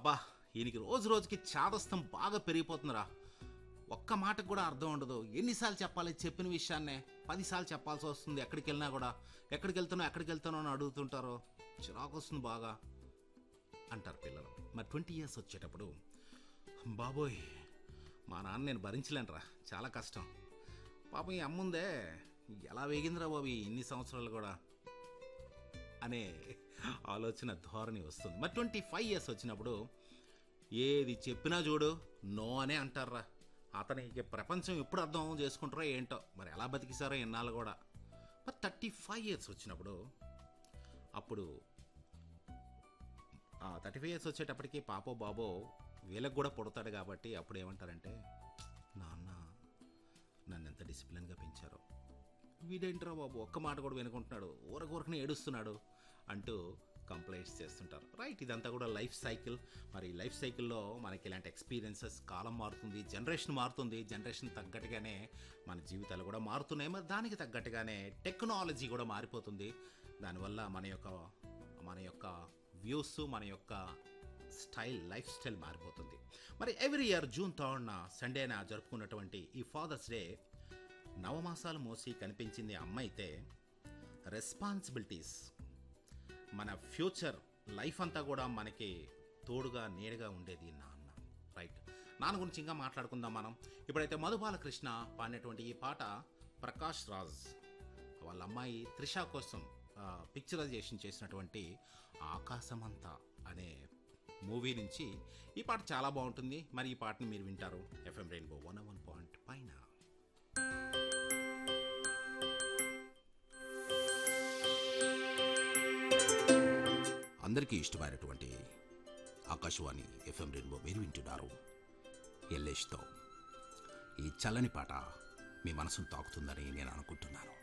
అబ్బా ఈయనకి రోజు రోజుకి చాదస్తం బాగా పెరిగిపోతుందిరా ఒక్క మాటకు కూడా అర్థం ఉండదు ఎన్నిసార్లు చెప్పాలి చెప్పిన విషయాన్నే పదిసార్లు చెప్పాల్సి వస్తుంది ఎక్కడికి వెళ్ళినా కూడా ఎక్కడికి వెళ్తానో ఎక్కడికి వెళ్తానో అని అడుగుతుంటారు చిరాకు వస్తుంది బాగా అంటారు పిల్లలు మరి ట్వంటీ ఇయర్స్ వచ్చేటప్పుడు బాబోయ్ మా నాన్న నేను భరించలేనురా చాలా కష్టం పాపం ఈ అమ్ముందే ఎలా వేగిందిరా బాబు ఈ ఇన్ని సంవత్సరాలు కూడా అనే ఆలోచన ధోరణి వస్తుంది మరి ట్వంటీ ఫైవ్ ఇయర్స్ వచ్చినప్పుడు ఏది చెప్పినా చూడు నో అనే అంటారా అతనికి ప్రపంచం ఎప్పుడు అర్థం చేసుకుంటారో ఏంటో మరి ఎలా బతికిసారో ఎన్నాళ్ళు కూడా మరి థర్టీ ఫైవ్ ఇయర్స్ వచ్చినప్పుడు అప్పుడు థర్టీ ఫైవ్ ఇయర్స్ వచ్చేటప్పటికి పాపో బాబో వీళ్ళకి కూడా పుడతాడు కాబట్టి అప్పుడు ఏమంటారంటే నాన్న నన్ను ఎంత డిసిప్లిన్గా పెంచారో వీడేంట్రా బాబు ఒక్క మాట కూడా వినుకుంటున్నాడు ఊరకూరకనే ఏడుస్తున్నాడు అంటూ కంప్లైంట్స్ చేస్తుంటారు రైట్ ఇదంతా కూడా లైఫ్ సైకిల్ మరి లైఫ్ సైకిల్లో మనకి ఇలాంటి ఎక్స్పీరియన్సెస్ కాలం మారుతుంది జనరేషన్ మారుతుంది జనరేషన్ తగ్గట్టుగానే మన జీవితాలు కూడా మారుతున్నాయి మరి దానికి తగ్గట్టుగానే టెక్నాలజీ కూడా మారిపోతుంది దానివల్ల మన యొక్క మన యొక్క వ్యూస్ మన యొక్క స్టైల్ లైఫ్ స్టైల్ మారిపోతుంది మరి ఎవ్రీ ఇయర్ జూన్ థర్డ్న సండేన జరుపుకున్నటువంటి ఈ ఫాదర్స్ డే నవమాసాలు మోసి కనిపించింది అమ్మ అయితే రెస్పాన్సిబిలిటీస్ మన ఫ్యూచర్ లైఫ్ అంతా కూడా మనకి తోడుగా నీడగా ఉండేది నాన్న రైట్ నాన్న గురించి ఇంకా మాట్లాడుకుందాం మనం ఇప్పుడైతే మధుబాలకృష్ణ పాడినటువంటి ఈ పాట ప్రకాష్ రాజ్ వాళ్ళ అమ్మాయి త్రిష కోసం పిక్చరైజేషన్ చేసినటువంటి ఆకాశమంతా అనే మూవీ నుంచి ఈ పాట చాలా బాగుంటుంది మరి ఈ పాటని మీరు వింటారు FM rainbow one one point పైన అందరికీ ఇష్టమైనటువంటి ఆకాశవాణి ఎఫ్ఎం రెయిన్బో మీరు వింటున్నారు ఎల్లేష్తో ఈ చల్లని పాట మీ మనసును తాకుతుందని నేను అనుకుంటున్నాను